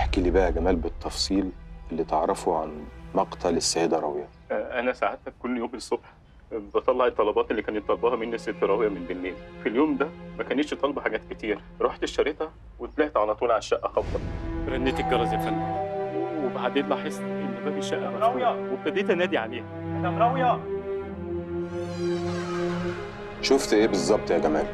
احكي لي بقى يا جمال بالتفصيل اللي تعرفه عن مقتل السيدة راوية آه، انا ساعتها كل يوم الصبح بطلع الطلبات اللي كانت طالباها مني الست راويه من بالليل في اليوم ده ما كانتش طالبه حاجات كتير رحت اشتريتها وطلعت على طول على الشقه خبط رنيت الجرس يا فندم وبعدين لاحظت ان باب الشقه مفتوح وابتديت انادي عليها مدام راوية شفت ايه بالظبط يا جمال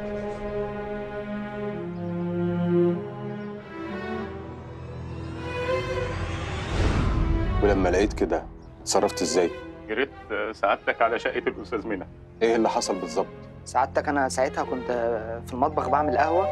ولما لقيت كده اتصرفت ازاي جريت آه، سعادتك على شقه الاستاذ منى ايه اللي حصل بالظبط سعادتك انا ساعتها كنت في المطبخ بعمل قهوه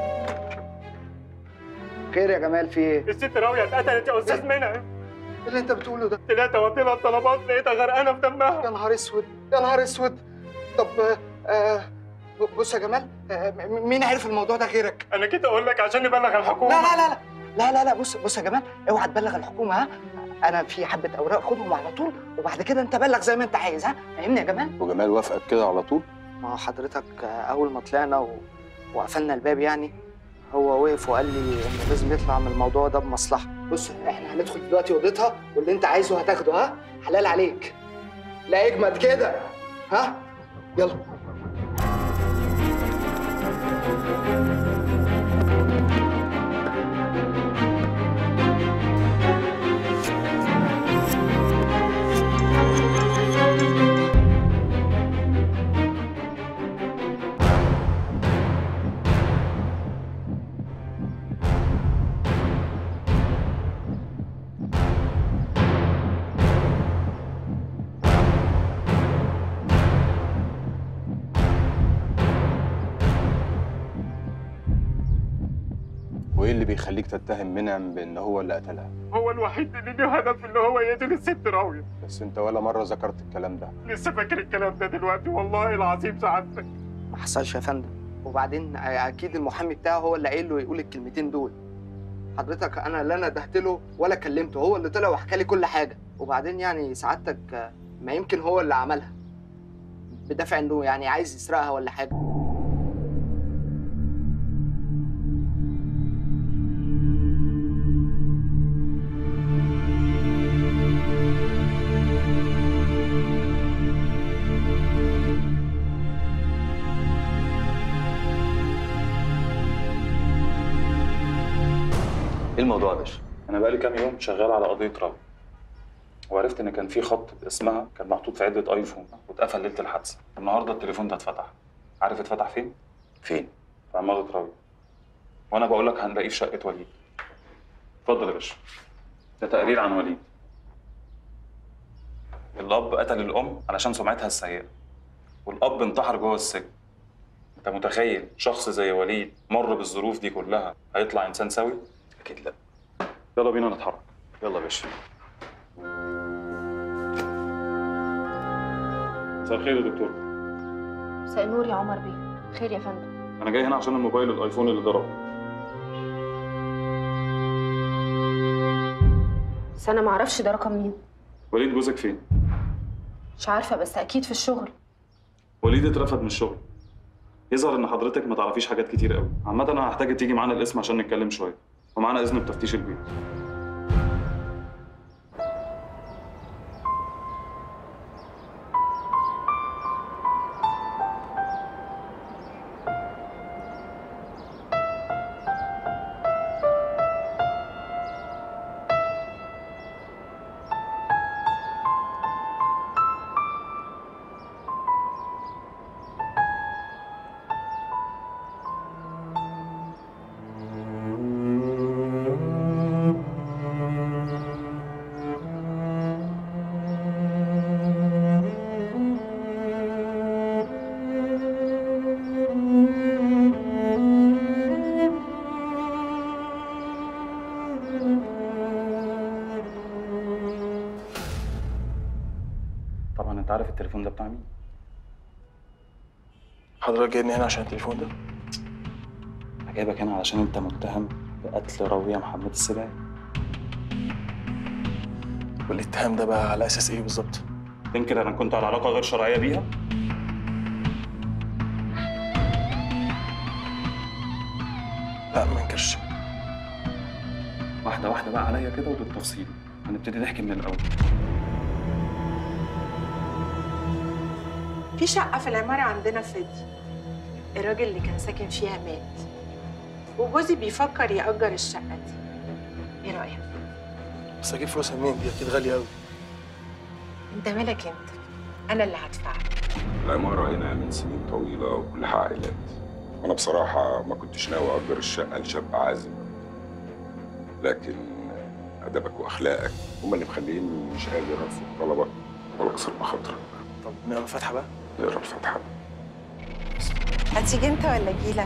خير يا جمال في ايه؟ الست راويه اتقتلت يا استاذ منى إيه اللي انت بتقوله ده؟ طلعت ودينا الطلبات لقيتها غرقانه في دمها يا نهار اسود يا نهار اسود طب آه آه بص يا جمال آه م- مين عرف الموضوع ده غيرك؟ انا كده اقول لك عشان نبلغ الحكومه لا لا لا لا لا لا لا بص بص يا جمال اوعى تبلغ الحكومه ها انا في حبه اوراق خدهم على طول وبعد كده انت بلغ زي ما انت عايز ها فاهمني يا جمال؟ وجمال وافقك كده على طول ما هو حضرتك آه، اول ما طلعنا و... وقفلنا الباب يعني هو وقف وقال لي انه لازم يطلع من الموضوع ده بمصلحه بص احنا هندخل دلوقتي اوضتها واللي انت عايزه هتاخده ها حلال عليك لا اجمد كده ها يلا وايه اللي بيخليك تتهم منعم بان هو اللي قتلها هو الوحيد اللي له هدف ان هو يقتل الست راويه بس انت ولا مره ذكرت الكلام ده لسه فاكر الكلام ده دلوقتي والله العظيم سعادتك ما حصلش يا فندم وبعدين اكيد المحامي بتاعه هو اللي قايل له يقول الكلمتين دول حضرتك انا لا ندهت له ولا كلمته هو اللي طلع وحكى لي كل حاجه وبعدين يعني سعادتك آه، ما يمكن هو اللي عملها بدافع انه يعني عايز يسرقها ولا حاجه ايه الموضوع يا باشا؟ انا بقالي كام يوم شغال على قضيه راوي وعرفت ان كان في خط باسمها كان محطوط في عده ايفون واتقفل ليله الحادثه النهارده التليفون ده اتفتح عارف اتفتح فين؟ فين في عماره راوي وانا بقول لك هنلاقيه في شقه وليد اتفضل يا باشا ده تقرير عن وليد الاب قتل الام علشان سمعتها السيئه والاب انتحر جوه السجن انت متخيل شخص زي وليد مر بالظروف دي كلها هيطلع انسان سوي اكيد لا يلا بينا نتحرك يلا يا باشا مساء الخير يا دكتور مساء النور يا عمر بيه خير يا فندم انا جاي هنا عشان الموبايل الايفون اللي ضرب بس انا معرفش ده رقم مين وليد جوزك فين مش عارفه بس اكيد في الشغل وليد اترفد من الشغل يظهر ان حضرتك ما تعرفيش حاجات كتير قوي عامه انا هحتاج تيجي معانا القسم عشان نتكلم شويه ومعانا اذن بتفتيش البيت طبعا انت عارف التليفون ده بتاع مين حضرتك جايبني هنا عشان التليفون ده انا جايبك هنا علشان انت متهم بقتل راويه محمد السباعي والاتهام ده بقى على اساس ايه بالظبط تنكر انا كنت على علاقه غير شرعيه بيها لا ما انكرش واحده واحده بقى عليا كده وبالتفصيل هنبتدي نحكي من الاول في شقة في العمارة عندنا فاضي الراجل اللي كان ساكن فيها مات وجوزي بيفكر يأجر الشقة دي ايه رأيك؟ بس اجيب فلوسها منين دي اكيد غاليه قوي انت مالك انت انا اللي هدفعك العمارة هنا من سنين طويلة وكلها عائلات أنا بصراحة ما كنتش ناوي أجر الشقة لشاب عازب لكن أدبك وأخلاقك هما اللي مخليني مش قادر أرفض طلبك ولا أكسر مخاطرك طب نقرا الفاتحه بقى نقرا الفاتحة هتيجي انت ولا اجيلك؟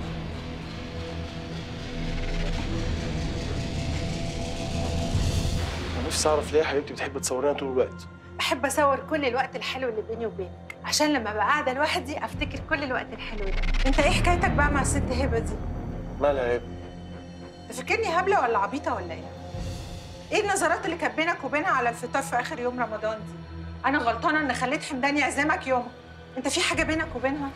انا نفسي اعرف ليه يا حبيبتي بتحب تصورينا طول الوقت بحب اصور كل الوقت الحلو اللي بيني وبينك عشان لما ابقى قاعده لوحدي افتكر كل الوقت الحلو ده انت ايه حكايتك بقى مع الست هبه دي مالها يا ابني تفكرني هبله ولا عبيطه ولا ايه ايه النظرات اللي كانت بينك وبينها على الفطار في اخر يوم رمضان دي انا غلطانه ان خليت حمدان يعزمك يوم انت في حاجه بينك وبينها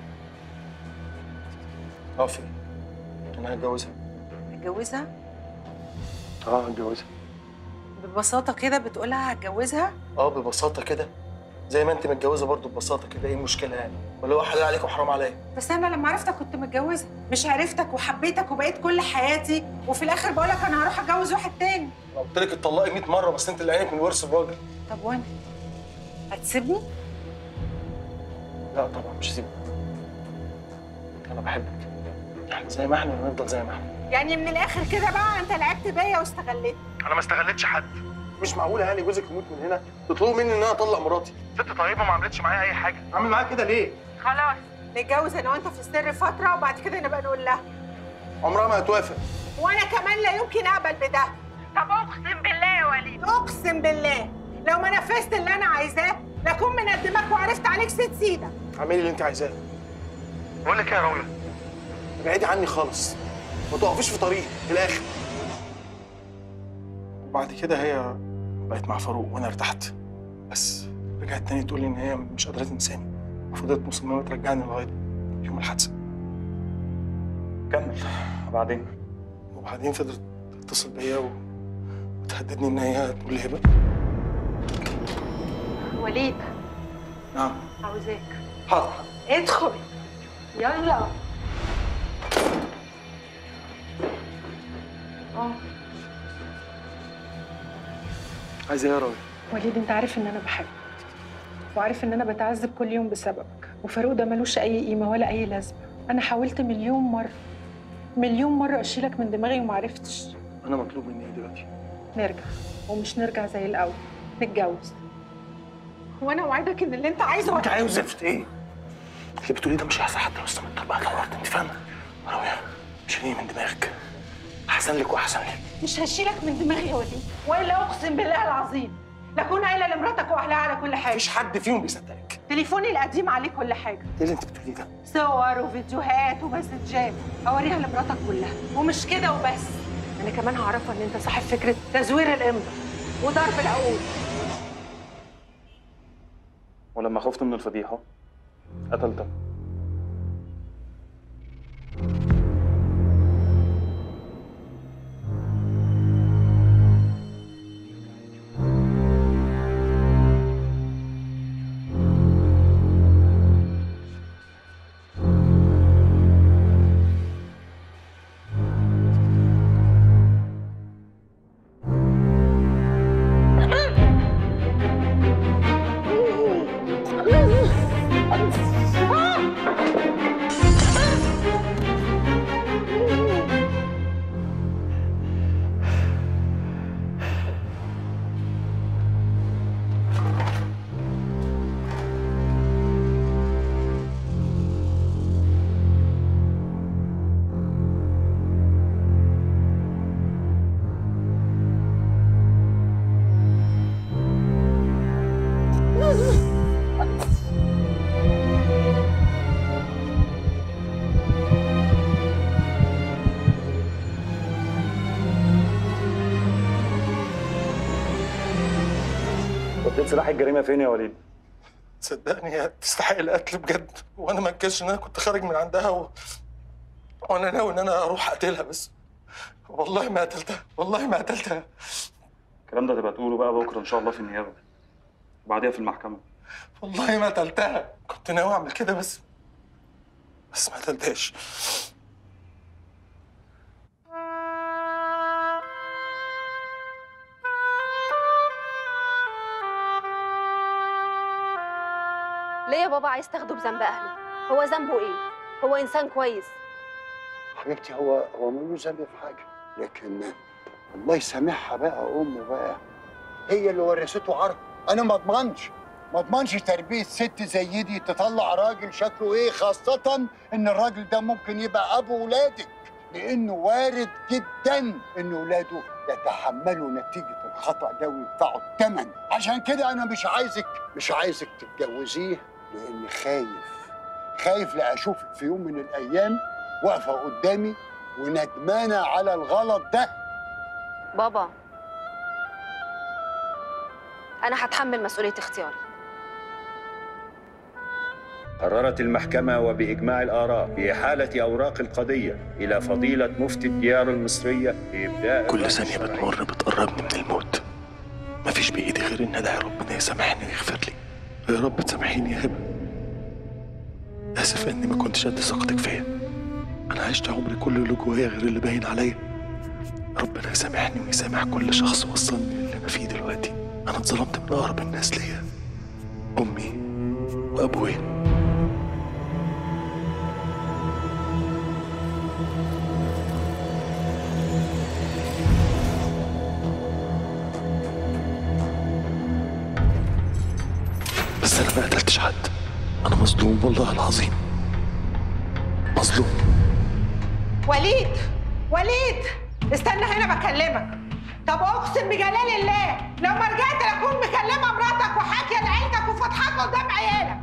اه في انا هتجوزها هتجوزها اه هتجوزها ببساطه كده بتقولها هتجوزها اه ببساطه كده زي ما انت متجوزه برضه ببساطه كده ايه المشكله يعني ولا هو حلال عليك وحرام عليا بس انا لما عرفتك كنت متجوزه مش عرفتك وحبيتك وبقيت كل حياتي وفي الاخر بقولك انا هروح اتجوز واحد تاني انا قلت لك اتطلقي 100 مره بس انت اللي عينك من ورث الراجل طب وانا هتسيبني لا طبعا مش هسيبك انا بحبك احنا زي ما احنا ونفضل زي ما احنا يعني من الاخر كده بقى انت لعبت بيا واستغليت انا ما استغلتش حد مش معقوله يعني جوزك يموت من هنا تطلبوا مني ان انا اطلق مراتي ست طيبه ما عملتش معايا اي حاجه عامل معايا كده ليه خلاص نتجوز انا وانت في السر فتره وبعد كده نبقى نقول لها عمرها ما هتوافق وانا كمان لا يمكن اقبل بده طب اقسم بالله يا وليد اقسم بالله لو ما نفذت اللي انا عايزاه لاكون مقدمك وعرفت عليك ست سيده اعملي اللي انت عايزاه بقول لك ايه يا راويه ابعدي عني خالص ما تقفيش في طريقي في الاخر وبعد كده هي بقت مع فاروق وانا ارتحت بس رجعت تاني تقول لي ان هي مش قادره تنساني وفضلت مصممه ترجعني لغايه يوم الحادثه كمل وبعدين وبعدين فضلت تتصل بيا و... وتهددني ان هي تقول لي هبه وليد نعم عاوزاك حاضر ادخل يلا اه عايز ايه يا راويه وليد انت عارف ان انا بحبك وعارف ان انا بتعذب كل يوم بسببك وفاروق ده ملوش اي قيمه ولا اي لازمه انا حاولت مليون مره مليون مره اشيلك من دماغي ومعرفتش انا مطلوب مني ايه دلوقتي نرجع ومش نرجع زي الاول نتجوز وانا اوعدك ان اللي انت عايزه انت عايز زفت ايه اللي بتقوليه ده مش هيحصل حتى لو استمرت بقى دورت انت فاهمه راويه شيليه من دماغك احسن لك واحسن لي مش هشيلك من دماغي يا وليد والا اقسم بالله العظيم لاكون قايله لمراتك واهلها على كل حاجه مفيش حد فيهم بيصدقك تليفوني القديم عليه كل حاجه ايه اللي انت بتقوليه ده صور وفيديوهات ومسجات اوريها لمراتك كلها ومش كده وبس انا كمان هعرفها ان انت صاحب فكره تزوير الامضه وضرب العقول ولما خفت من الفضيحه قتلتك وديت سلاح الجريمه فين يا وليد؟ صدقني هي تستحق القتل بجد وانا ما انكرش ان انا كنت خارج من عندها و... وانا ناوي ان انا اروح اقتلها بس والله ما قتلتها والله ما قتلتها الكلام ده تبقى تقوله بقى بكره ان شاء الله في النيابه وبعديها في المحكمه والله ما قتلتها كنت ناوي اعمل كده بس بس ما قتلتهاش ليه يا بابا عايز تاخده بذنب اهله هو ذنبه ايه هو انسان كويس حبيبتي هو هو ملوش ذنب في حاجه لكن الله يسامحها بقى امه بقى هي اللي ورثته عرض انا ما اضمنش ما اضمنش تربيه ست زي دي تطلع راجل شكله ايه خاصه ان الراجل ده ممكن يبقى ابو ولادك لانه وارد جدا ان ولاده يتحملوا نتيجه الخطا ده ويدفعوا الثمن عشان كده انا مش عايزك مش عايزك تتجوزيه لاني خايف خايف لا اشوفك في يوم من الايام واقفه قدامي وندمانه على الغلط ده بابا انا هتحمل مسؤوليه اختياري قررت المحكمة وبإجماع الآراء بإحالة أوراق القضية إلى فضيلة مفتي الديار المصرية لإبداء كل ثانية بتمر بتقربني من الموت مفيش بإيدي غير إن أدعي ربنا يسامحني ويغفر لي يا رب تسامحيني يا هبة آسف إني ما كنتش قد ثقتك فيا أنا عشت عمري كله اللي جوايا غير اللي باين عليا ربنا يسامحني ويسامح كل شخص وصلني اللي أنا فيه دلوقتي أنا اتظلمت من أقرب الناس ليا أمي وأبويا بس أنا ما قتلتش حد أنا مظلوم والله العظيم مظلوم وليد وليد استنى هنا بكلمك طب اقسم بجلال الله لو ما رجعت لاكون مكلمه مراتك وحاكيه لعيلتك وفاتحاك قدام عيالك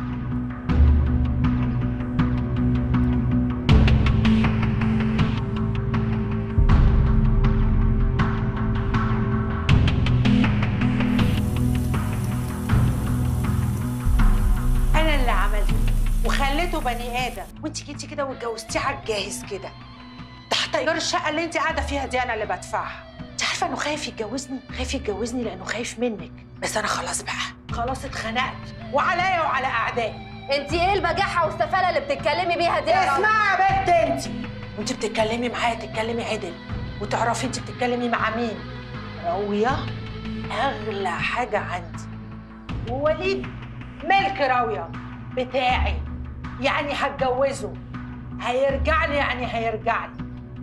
انا اللي عملته وخليته بني ادم وانت جيتي كده واتجوزتيه على الجاهز كده تحت ايجار الشقه اللي انت قاعده فيها دي انا اللي بدفعها انت عارفه انه خايف يتجوزني خايف يتجوزني لانه خايف منك بس انا خلاص بقى خلاص اتخنقت وعليا وعلى اعدائي انت ايه البجاحه والسفاله اللي بتتكلمي بيها دي يا رنا؟ اسمعي يا بنت انت وانت بتتكلمي معايا تتكلمي عدل وتعرفي انت بتتكلمي مع مين راويه اغلى حاجه عندي ووليد ملك راويه بتاعي يعني هتجوزه هيرجع لي يعني هيرجع لي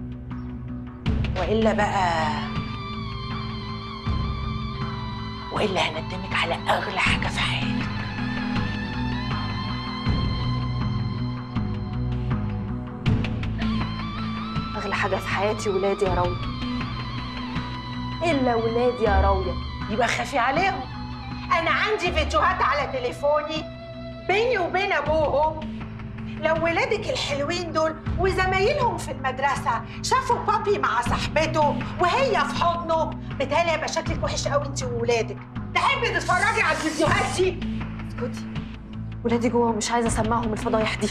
والا بقى والا هندمك على اغلى حاجه في حياتك اغلى حاجه في حياتي ولادي يا راويه الا ولادي يا راويه يبقى خافي عليهم انا عندي فيديوهات على تليفوني بيني وبين ابوهم لو ولادك الحلوين دول وزمايلهم في المدرسه شافوا بابي مع صاحبته وهي في حضنه بالتالي هيبقى شكلك وحش قوي انت وولادك تحبي تتفرجي على الفيديوهات دي اسكتي ولادي جوه ومش عايزه اسمعهم الفضايح دي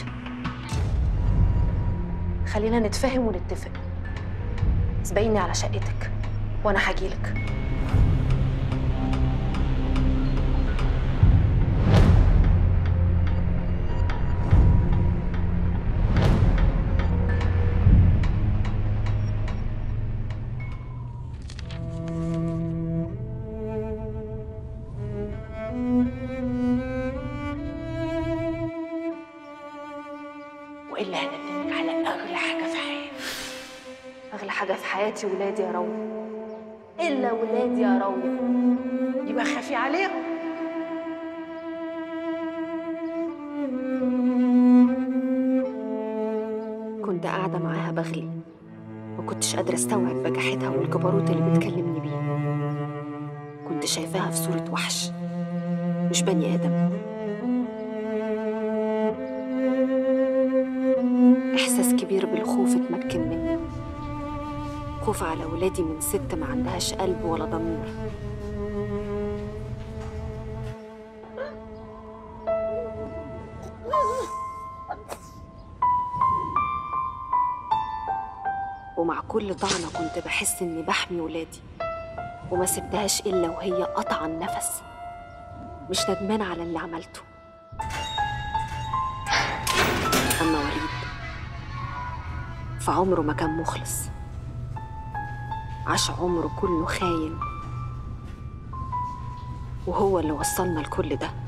خلينا نتفاهم ونتفق سبقيني على شقتك وانا هجيلك والا هندمك على اغلى حاجه في حياتك اغلى حاجه في حياتي ولادي يا راويه الا ولادي يا راويه يبقى خافي عليهم كنت قاعده معاها بغلي ما كنتش قادره استوعب بجاحتها والجبروت اللي بتكلمني بيه كنت شايفاها في صوره وحش مش بني ادم احساس كبير بالخوف اتمكن مني خوف على ولادي من ست ما عندهاش قلب ولا ضمير ومع كل كل طعنة كنت بحس إني بحمي ولادي وما سبتهاش إلا وهي قطع النفس مش ندمان على اللي عملته أما وليد فعمره ما كان مخلص عاش عمره كله خاين وهو اللي وصلنا لكل ده